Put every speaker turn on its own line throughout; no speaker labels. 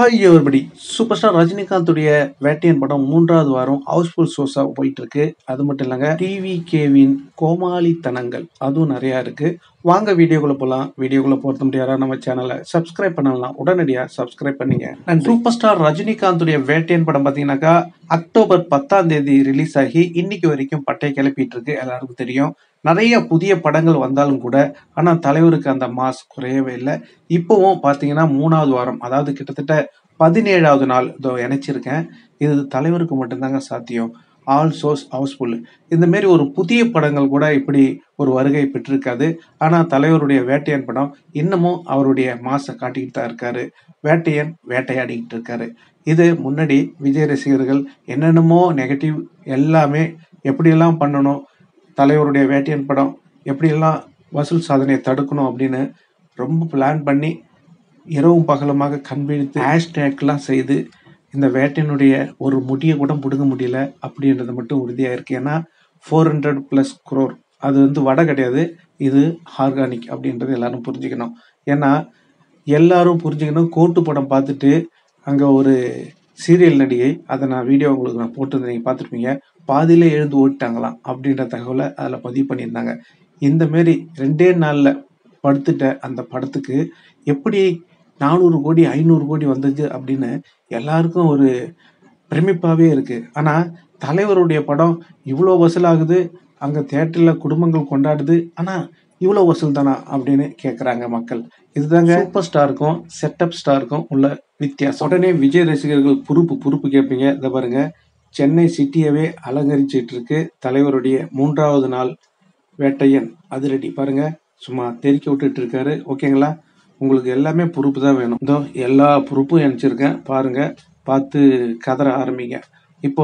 hi everybody super star ரஜினிகாந்துடைய வேட்டையன் படம் மூன்றாவது வாரம் ஹவுஸ்ஃபுல் ஷோஸா போயிட்டு இருக்கு அது மட்டும் இல்லைங்க டிவி கேவின் கோமாளித்தனங்கள் அதுவும் நிறைய இருக்கு வாங்க வீடியோக்குள்ள போலாம் வீடியோக்குள்ள போறது முடியாதா நம்ம சேனலை சப்ஸ்கிரைப் பண்ணலாம் உடனடியா சப்ஸ்கிரைப் பண்ணீங்க நன்றி சூப்பர் ஸ்டார் ரஜினிகாந்துடைய வேட்டையன் படம் பாத்தீங்கன்னாக்கா அக்டோபர் பத்தாம் தேதி ரிலீஸ் ஆகி இன்னைக்கு வரைக்கும் பட்டை கிளப்பிட்டு இருக்கு எல்லாருக்கும் தெரியும் நிறைய புதிய படங்கள் வந்தாலும் கூட ஆனா தலைவருக்கு அந்த மாஸ் குறையவே இல்லை இப்போவும் பாத்தீங்கன்னா மூணாவது வாரம் அதாவது கிட்டத்தட்ட பதினேழாவது நாள் இதோ இணைச்சிருக்கேன் இது தலைவருக்கு மட்டும்தாங்க சாத்தியம் ஆல் சோர்ஸ் ஹவுஸ்ஃபுல் இந்த மாதிரி ஒரு புதிய படங்கள் கூட இப்படி ஒரு வருகை பெற்றிருக்காது ஆனா தலைவருடைய வேட்டையன் படம் இன்னமும் அவருடைய மாசை காட்டிக்கிட்டு தான் இருக்காரு வேட்டையன் வேட்டையாடிக்கிட்டு இருக்காரு இது முன்னாடி விஜய் ரசிகர்கள் என்னென்னமோ நெகட்டிவ் எல்லாமே எப்படியெல்லாம் பண்ணணும் தலைவருடைய வேட்டையன் படம் எப்படியெல்லாம் வசூல் சாதனையை தடுக்கணும் அப்படின்னு ரொம்ப பிளான் பண்ணி இரவும் பகலுமாக கண்பிடித்து ஹேஷ்டேக்லாம் செய்து இந்த வேட்டையினுடைய ஒரு முடியை கூட பிடுங்க முடியல அப்படின்றது மட்டும் உறுதியாக இருக்கு ஏன்னா ஃபோர் ஹண்ட்ரட் ப்ளஸ் குரோர் அது வந்து வடை கிடையாது இது ஆர்கானிக் அப்படின்றது எல்லாரும் புரிஞ்சுக்கணும் ஏன்னா எல்லாரும் புரிஞ்சுக்கணும் கோட்டு படம் பார்த்துட்டு அங்கே ஒரு சீரியல் நடிகை அதை நான் வீடியோ உங்களுக்கு நான் போட்டிருந்தேன் நீங்கள் பார்த்துருப்பீங்க பாதியிலே எழுந்து ஓடிட்டாங்களாம் அப்படின்ற தகவலை அதில் பதிவு பண்ணியிருந்தாங்க இந்த மாரி ரெண்டே நாளில் படுத்துட்ட அந்த படத்துக்கு எப்படி நானூறு கோடி ஐநூறு கோடி வந்தது அப்படின்னு எல்லாருக்கும் ஒரு பிரமிப்பாகவே இருக்கு ஆனால் தலைவருடைய படம் இவ்வளோ வசூலாகுது அங்கே தேட்டரில் குடும்பங்கள் கொண்டாடுது ஆனால் இவ்வளோ வசூல் தானா அப்படின்னு கேட்குறாங்க மக்கள் இதுதாங்க சூப்பர் ஸ்டாருக்கும் செட்டப் ஸ்டாருக்கும் உள்ள வித்தியாசம் உடனே விஜய் ரசிகர்கள் பொறுப்பு பொறுப்பு கேட்பீங்க இதை பாருங்க சென்னை சிட்டியவே அலங்கரிச்சிட்டு இருக்கு தலைவருடைய மூன்றாவது நாள் வேட்டையன் அதிரடி பாருங்க சும்மா தெறிக்க விட்டுட்டு இருக்காரு ஓகேங்களா உங்களுக்கு எல்லாமே பொறுப்பு தான் வேணும் இதோ எல்லா பொறுப்பும் நினச்சிருக்கேன் பாருங்க பார்த்து கதற ஆரம்பிங்க இப்போ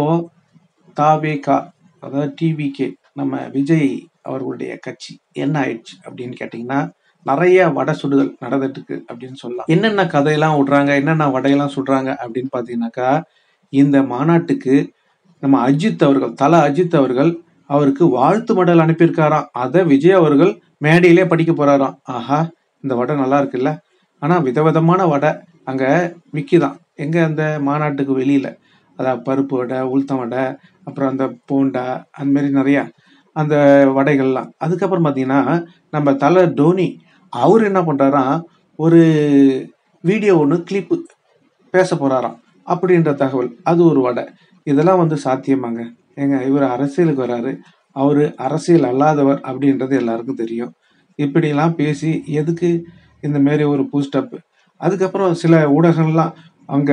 தாவே கா அதாவது டிவிகே நம்ம விஜய் அவர்களுடைய கட்சி என்ன ஆயிடுச்சு அப்படின்னு கேட்டிங்கன்னா நிறைய வடை சுடுதல் நடந்துட்டு இருக்கு அப்படின்னு சொல்லலாம் என்னென்ன கதையெல்லாம் விடுறாங்க என்னென்ன வடையெல்லாம் சுடுறாங்க அப்படின்னு பார்த்தீங்கன்னாக்கா இந்த மாநாட்டுக்கு நம்ம அஜித் அவர்கள் தல அஜித் அவர்கள் அவருக்கு வாழ்த்து மடல் அனுப்பியிருக்காராம் அதை விஜய் அவர்கள் மேடையிலே படிக்க போறாராம் ஆஹா இந்த வடை நல்லா இருக்குல்ல ஆனா விதவிதமான வடை அங்க விக்கிதான் எங்க அந்த மாநாட்டுக்கு வெளியில அதாவது பருப்பு வடை உளுத்தம் வடை அப்புறம் அந்த போண்டா அந்த மாதிரி நிறைய அந்த வடைகள்லாம் அதுக்கப்புறம் பார்த்தீங்கன்னா நம்ம தலை டோனி அவர் என்ன பண்றாராம் ஒரு வீடியோ ஒன்று கிளிப்பு பேச போறாராம் அப்படின்ற தகவல் அது ஒரு வடை இதெல்லாம் வந்து சாத்தியமாங்க ஏங்க இவர் அரசியலுக்கு வராரு அவரு அரசியல் அல்லாதவர் அப்படின்றது எல்லாருக்கும் தெரியும் இப்படிலாம் பேசி எதுக்கு இந்த மாரி ஒரு பூஸ்டப் அதுக்கப்புறம் சில ஊடகங்கள்லாம் அங்க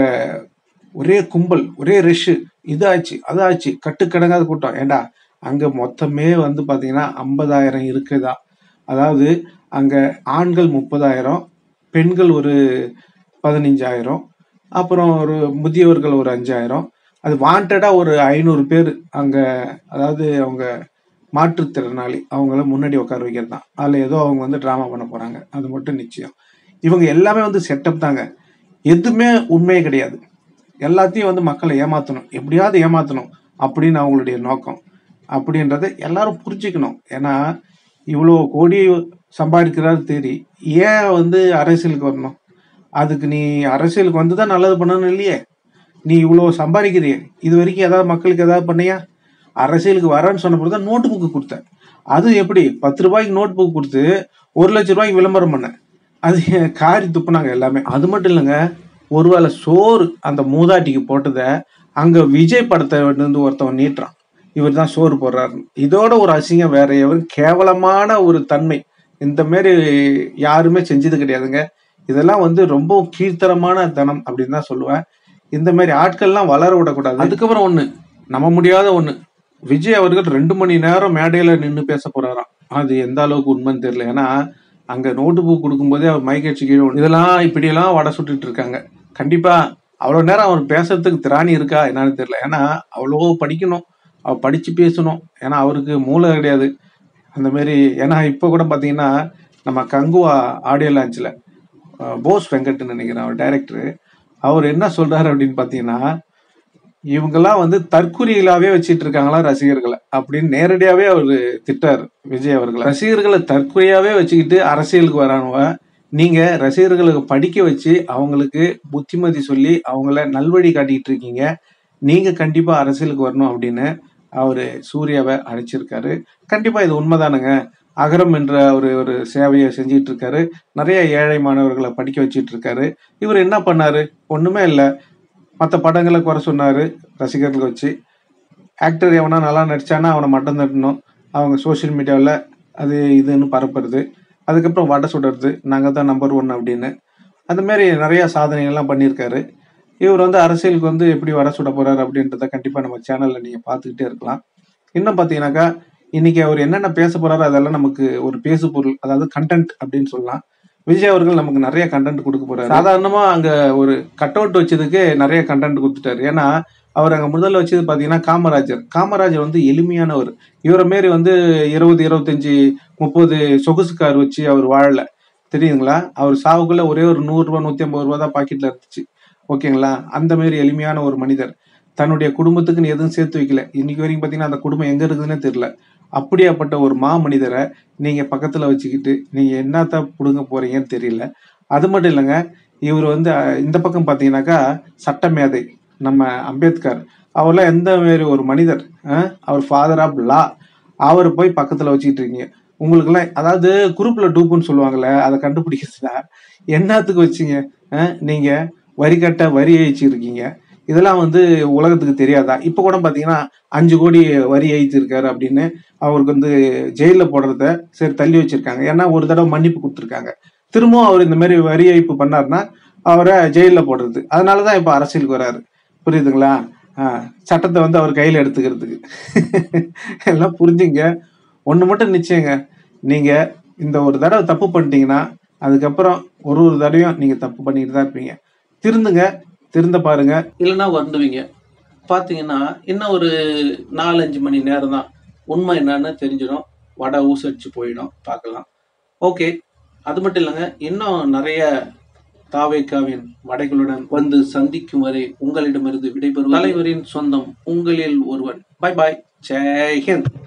ஒரே கும்பல் ஒரே ரஷ்ஷு இதாச்சு அதாச்சு கட்டுக்கடங்காத கூட்டம் ஏண்டா அங்க மொத்தமே வந்து பாத்தீங்கன்னா ஐம்பதாயிரம் இருக்குதா அதாவது அங்க ஆண்கள் முப்பதாயிரம் பெண்கள் ஒரு பதினஞ்சாயிரம் அப்புறம் ஒரு முதியவர்கள் ஒரு அஞ்சாயிரம் அது வாண்டடா ஒரு ஐநூறு பேர் அங்க அதாவது அவங்க மாற்றுத்திறனாளி அவங்கள முன்னாடி உட்கார வைக்கிறது தான் அதில் ஏதோ அவங்க வந்து ட்ராமா பண்ண போறாங்க அது மட்டும் நிச்சயம் இவங்க எல்லாமே வந்து செட்டப் தாங்க எதுவுமே உண்மையே கிடையாது எல்லாத்தையும் வந்து மக்களை ஏமாத்தணும் எப்படியாவது ஏமாத்தணும் அப்படின்னு அவங்களுடைய நோக்கம் அப்படின்றத எல்லாரும் புரிஞ்சுக்கணும் ஏன்னா இவ்வளோ கோடி சம்பாதிக்கிறாரு தேடி ஏன் வந்து அரசியலுக்கு வரணும் அதுக்கு நீ அரசியலுக்கு வந்து தான் நல்லது பண்ணணும் இல்லையே நீ இவ்வளோ சம்பாதிக்கிறிய இது வரைக்கும் ஏதாவது மக்களுக்கு ஏதாவது பண்ணியா அரசியலுக்கு வரேன்னு சொன்ன பிறகு தான் நோட்டு புக்கு கொடுத்தேன் அது எப்படி பத்து ரூபாய்க்கு நோட் புக் கொடுத்து ஒரு லட்ச ரூபாய்க்கு விளம்பரம் பண்ணேன் அது காரி துப்புனாங்க எல்லாமே அது மட்டும் இல்லைங்க ஒருவேளை சோறு அந்த மூதாட்டிக்கு போட்டதை அங்க விஜய் படத்தை வந்து ஒருத்தவன் நீட்டுறான் இவர் தான் சோறு போடுறாரு இதோட ஒரு அசிங்கம் வேற எவரும் கேவலமான ஒரு தன்மை இந்த மாதிரி யாருமே செஞ்சது கிடையாதுங்க இதெல்லாம் வந்து ரொம்ப கீழ்த்தரமான தனம் அப்படின்னு தான் சொல்லுவேன் இந்த மாதிரி ஆட்கள்லாம் வளர விடக்கூடாது அதுக்கப்புறம் ஒண்ணு நம்ப முடியாத ஒண்ணு விஜய் அவர்கள் ரெண்டு மணி நேரம் மேடையில நின்று பேச போறாராம் அது எந்த அளவுக்கு உண்மைன்னு தெரியல ஏன்னா அங்க நோட்டு புக் கொடுக்கும்போதே அவர் மைக்கடிச்சு கீழே விழு- இதெல்லாம் இப்படியெல்லாம் வடை சுட்டுட்டு இருக்காங்க கண்டிப்பா அவ்வளவு நேரம் அவர் பேசுறதுக்கு திராணி இருக்கா என்னன்னு தெரியல ஏன்னா அவ்வளோ படிக்கணும் அவர் படிச்சு பேசணும் ஏன்னா அவருக்கு மூளை கிடையாது அந்த மாதிரி ஏன்னா இப்போ கூட பார்த்தீங்கன்னா நம்ம கங்குவா ஆடியோ லான்ச்சில் போஸ் வெங்கட்னு நினைக்கிறேன் அவர் டைரக்டர் அவர் என்ன சொல்றாரு அப்படின்னு பார்த்தீங்கன்னா இவங்கெல்லாம் வந்து தற்குறிகளாவே வச்சிட்டு இருக்காங்களா ரசிகர்களை அப்படின்னு நேரடியாவே அவர் திட்டார் விஜய் அவர்களை ரசிகர்களை தற்குறியாவே வச்சுக்கிட்டு அரசியலுக்கு வரானவ நீங்க ரசிகர்களுக்கு படிக்க வச்சு அவங்களுக்கு புத்திமதி சொல்லி அவங்கள நல்வழி காட்டிட்டு இருக்கீங்க நீங்க கண்டிப்பா அரசியலுக்கு வரணும் அப்படின்னு அவரு சூர்யாவை அழைச்சிருக்காரு கண்டிப்பா இது உண்மைதானுங்க அகரம் என்ற ஒரு ஒரு சேவையை செஞ்சிட்டு இருக்காரு நிறைய ஏழை மாணவர்களை படிக்க வச்சிட்டு இருக்காரு இவர் என்ன பண்ணாரு ஒண்ணுமே இல்லை மற்ற படங்களை குறை சொன்னாரு ரசிகர்களை வச்சு ஆக்டர் எவனா நல்லா நடிச்சானா அவனை மட்டம் தட்டணும் அவங்க சோஷியல் மீடியாவில் அது இதுன்னு பரப்புறது அதுக்கப்புறம் வடை சுடுறது நாங்கள் தான் நம்பர் ஒன் அப்படின்னு அந்த மாதிரி நிறைய சாதனைகள்லாம் பண்ணியிருக்காரு இவர் வந்து அரசியலுக்கு வந்து எப்படி வடை சுட போறாரு அப்படின்றத கண்டிப்பாக நம்ம சேனலில் நீங்கள் பார்த்துக்கிட்டே இருக்கலாம் இன்னும் பார்த்தீங்கன்னாக்கா இன்னைக்கு அவர் என்னென்ன பேச போறாரோ அதெல்லாம் நமக்கு ஒரு பேசு பொருள் அதாவது கண்டென்ட் அப்படின்னு சொல்லலாம் விஜய் அவர்கள் நமக்கு நிறைய கண்டென்ட் கொடுக்க போறாரு சாதாரணமா அங்க ஒரு கட் அவுட் வச்சதுக்கு நிறைய கண்டென்ட் கொடுத்துட்டாரு ஏன்னா அவர் அங்க முதல்ல வச்சது பாத்தீங்கன்னா காமராஜர் காமராஜர் வந்து எளிமையானவர் இவரை மாரி வந்து இருபது இருபத்தஞ்சு முப்பது சொகுசு கார் வச்சு அவர் வாழல தெரியுங்களா அவர் சாவுக்குள்ள ஒரே ஒரு நூறு ரூபா நூத்தி ஐம்பது ரூபா தான் பாக்கெட்ல இருந்துச்சு ஓகேங்களா அந்த மாதிரி எளிமையான ஒரு மனிதர் தன்னுடைய குடும்பத்துக்குன்னு எதுவும் சேர்த்து வைக்கல இன்னைக்கு வரைக்கும் பாத்தீங்கன்னா அந்த குடும்பம் எங்க இருக்குதுன்னே தெரியல அப்படியாப்பட்ட ஒரு மா மனிதரை நீங்க பக்கத்துல வச்சுக்கிட்டு நீங்க என்னத்த புடுங்க போறீங்கன்னு தெரியல அது மட்டும் இல்லைங்க இவர் வந்து அஹ், இந்த பக்கம் பாத்தீங்கன்னாக்கா சட்ட மேதை நம்ம அம்பேத்கர் அவர்லாம் எந்த மாதிரி ஒரு மனிதர் அஹ், அவர் ஃபாதர் ஆஃப் லா அவரை போய் பக்கத்துல வச்சுக்கிட்டு இருக்கீங்க உங்களுக்குலாம் அதாவது குரூப்ல டூப்புன்னு சொல்லுவாங்கல்ல அதை கண்டுபிடிக்கிறதுல என்னத்துக்கு வச்சீங்க அஹ், நீங்க வரி கட்ட வரி ஏய்ச்சிருக்கீங்க இதெல்லாம் வந்து உலகத்துக்கு தெரியாதா இப்ப கூட பாத்தீங்கன்னா அஞ்சு கோடி வரி ஏய்ச்சிருக்காரு அப்படின்னு அவருக்கு வந்து ஜெயில போடுறத சரி தள்ளி வச்சிருக்காங்க ஏன்னா ஒரு தடவை மன்னிப்பு கொடுத்துருக்காங்க திரும்பவும் அவர் இந்த மாதிரி வரி ஏய்ப்பு பண்ணாருன்னா அவரை ஜெயில போடுறது அதனாலதான் இப்ப அரசியலுக்கு வராரு புரியுதுங்களா ஆஹ் சட்டத்தை வந்து அவர் கையில எடுத்துக்கிறதுக்கு எல்லாம் புரிஞ்சுங்க ஒண்ணு மட்டும் நிச்சயங்க நீங்க இந்த ஒரு தடவை தப்பு பண்ணிட்டீங்கன்னா அதுக்கப்புறம் ஒரு ஒரு தடவையும் நீங்க தப்பு பண்ணிட்டு தான் இருப்பீங்க திருந்துங்க திருந்த பாருங்க
இல்லைன்னா வருந்துவீங்க பார்த்தீங்கன்னா இன்னும் ஒரு நாலஞ்சு மணி நேரம் தான் உண்மை என்னன்னு தெரிஞ்சிடும் வடை ஊசடிச்சு போயிடும் பார்க்கலாம் ஓகே அது மட்டும் இல்லைங்க இன்னும் நிறைய தாவேக்காவின் வடைகளுடன் வந்து சந்திக்கும் வரை உங்களிடமிருந்து விடைபெறும் தலைவரின் சொந்தம் உங்களில் ஒருவன் பை பாய் ஜெய் ஹிந்த்